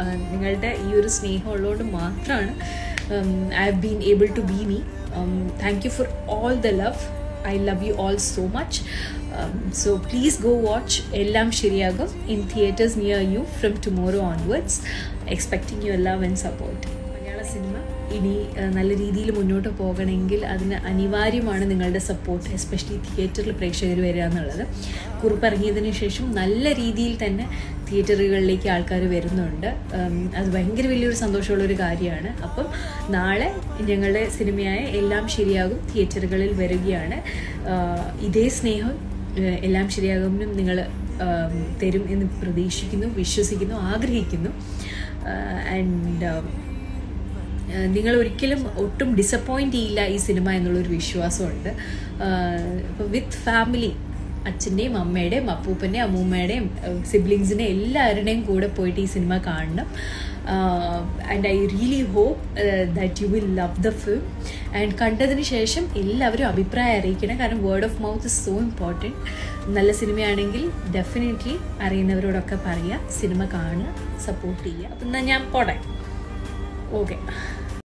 നിങ്ങളുടെ ഈ ഒരു സ്നേഹം ഉള്ളതുകൊണ്ട് മാത്രമാണ് I have been able to be me thank you for all the love I love you all so much so please go watch എല്ലാം ശരിയാകും in theatres near you from tomorrow onwards expecting your love and support Malayala cinema ഇനി uh, നല്ല രീതിയിൽ മുന്നോട്ട് പോകണമെങ്കിൽ അതിന് അനിവാര്യമാണ് നിങ്ങളുടെ സപ്പോർട്ട് എസ്പെഷ്യലി തിയേറ്ററിൽ പ്രേക്ഷകർ വരിക എന്നുള്ളത് കുറിപ്പ് ഇറങ്ങിയതിന് ശേഷം നല്ല രീതിയിൽ തന്നെ തിയേറ്ററുകളിലേക്ക് ആൾക്കാർ വരുന്നുണ്ട് ഉം, അത് ഭയങ്കര വലിയൊരു സന്തോഷമുള്ളൊരു കാര്യമാണ് അപ്പം നാളെ ഞങ്ങളുടെ സിനിമയായ എല്ലാം ശരിയാകും തിയേറ്ററുകളിൽ വരികയാണ് ആഹ് ഇതേ സ്നേഹം ഏഹ് എല്ലാം ശരിയാകും നിങ്ങൾ തരും എന്ന് പ്രതീക്ഷിക്കുന്നു വിശ്വസിക്കുന്നു ആഗ്രഹിക്കുന്നു ആൻഡ് നിങ്ങൾ ഒരിക്കലും ഒട്ടും ഡിസപ്പോയിൻ്റ് ചെയ്യില്ല ഈ സിനിമ എന്നുള്ളൊരു വിശ്വാസമുണ്ട് ഇപ്പോൾ വിത്ത് ഫാമിലി അച്ഛൻ്റെയും അമ്മയുടെയും അപ്പൂപ്പൻ്റെയും അമ്മൂമ്മയുടെയും സിബ്ലിങ്സിൻ്റെ എല്ലാവരുടെയും കൂടെ പോയിട്ട് ഈ സിനിമ കാണണം and I really hope that you will love the film and കണ്ടതിന് ശേഷം എല്ലാവരും അഭിപ്രായം അറിയിക്കണം കാരണം word of mouth is so important നല്ല സിനിമയാണെങ്കിൽ ഡെഫിനറ്റ്ലി അറിയുന്നവരോടൊക്കെ പറയുക സിനിമ കാണുക സപ്പോർട്ട് ചെയ്യുക അപ്പം എന്നാൽ ഞാൻ പോട്ടെ ഓക്കെ